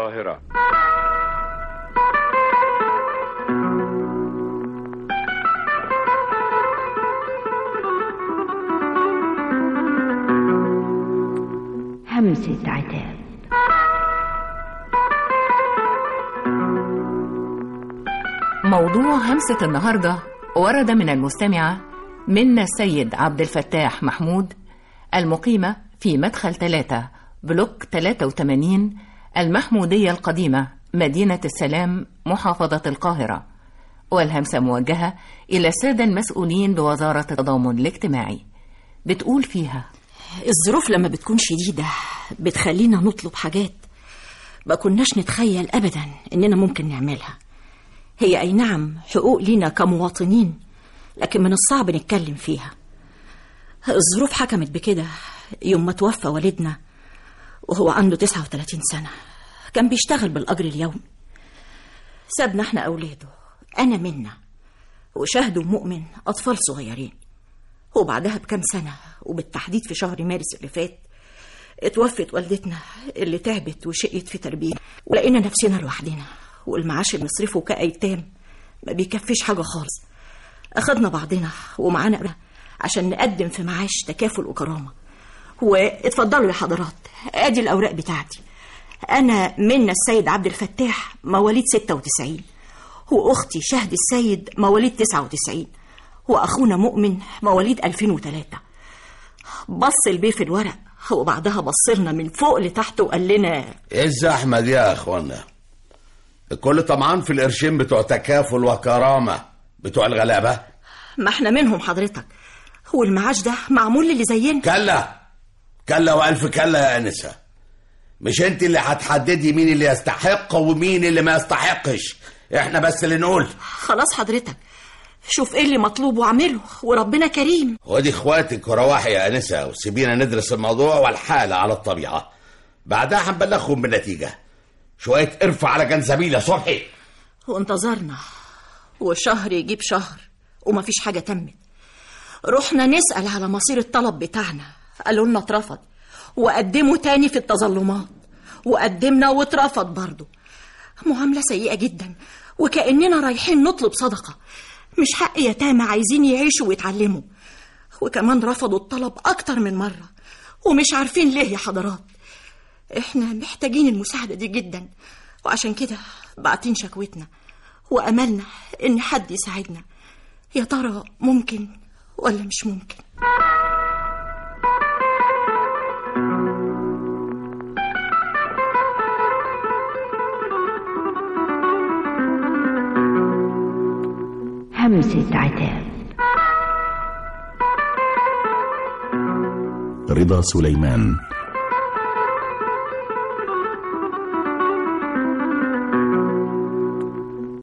القاهرة همسة عتاب موضوع همسة النهاردة ورد من المستمعة منا السيد عبد الفتاح محمود المقيمة في مدخل ثلاثة بلوك 83 المحمودية القديمة مدينة السلام محافظة القاهرة والهمسة موجهة إلى السادة المسؤولين بوزارة التضامن الاجتماعي بتقول فيها الظروف لما بتكون شديدة بتخلينا نطلب حاجات ما كناش نتخيل أبدا إننا ممكن نعملها هي أي نعم حقوق لينا كمواطنين لكن من الصعب نتكلم فيها الظروف حكمت بكده يوم ما توفى والدنا وهو عنده 39 سنة كان بيشتغل بالأجر اليومي سابنا احنا أولاده أنا منا وشهد ومؤمن أطفال صغيرين وبعدها بكام سنة وبالتحديد في شهر مارس اللي فات اتوفت والدتنا اللي تعبت وشقيت في تربية ولقينا نفسنا لوحدنا والمعاش اللي نصرفه كأيتام ما بيكفيش حاجة خالص أخدنا بعضنا ومعانا عشان نقدم في معاش تكافل وكرامة واتفضلوا يا حضرات ادي الأوراق بتاعتي أنا منا السيد عبد الفتاح مواليد 96 وأختي شهد السيد مواليد 99 وأخونا مؤمن مواليد 2003 بص البيه في الورق وبعدها بصلنا من فوق لتحت وقال لنا ايه الزحمة دي يا اخوانا الكل طمعان في القرشين بتوع تكافل وكرامة بتوع الغلابة ما احنا منهم حضرتك هو المعاش ده معمول للي زينا كلا كلا والف كلا يا انسة مش انت اللي هتحددي مين اللي يستحق ومين اللي ما يستحقش احنا بس اللي نقول خلاص حضرتك شوف ايه اللي مطلوب واعمله وربنا كريم خدي اخواتك وروحي يا انسة وسيبينا ندرس الموضوع والحالة على الطبيعة بعدها هنبلغهم بالنتيجة شوية ارفع على جنزبيل يا صبحي وانتظرنا وشهر يجيب شهر ومفيش حاجة تمت رحنا نسأل على مصير الطلب بتاعنا قالوا لنا اترفض وقدموا تاني في التظلمات وقدمنا واترفض برضه معاملة سيئة جدا وكأننا رايحين نطلب صدقة مش حق يتامى عايزين يعيشوا ويتعلموا وكمان رفضوا الطلب أكتر من مرة ومش عارفين ليه يا حضرات احنا محتاجين المساعدة دي جدا وعشان كده باعتين شكوتنا وأملنا إن حد يساعدنا يا ترى ممكن ولا مش ممكن همسة عتاب رضا سليمان